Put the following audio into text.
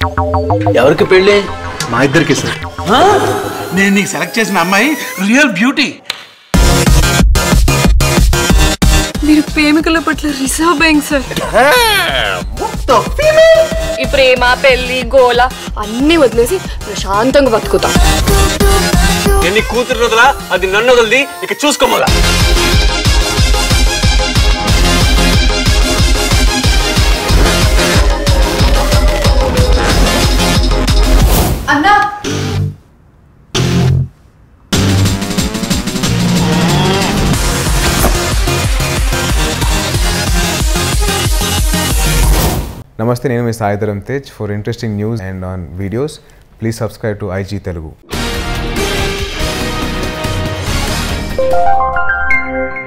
ఎవరికి పెళ్ళి మా ఇద్దరికి సార్ నేను నీకు సెలెక్ట్ చేసిన అమ్మాయి రియల్ బ్యూటీ మీరు ప్రేమికుల పట్ల రిజర్వ్ అయ్యింది సార్ ఈ ప్రేమ పెళ్లి గోల అన్నీ వదిలేసి ప్రశాంతంగా బతుకుతాం ఎన్ని కూతురు వదలా అది నన్ను వదిలి ఇక చూసుకోమలా అన్నా నమస్తే నేను మీ Sai Dharam Tej for interesting news and on videos please subscribe to IG Telugu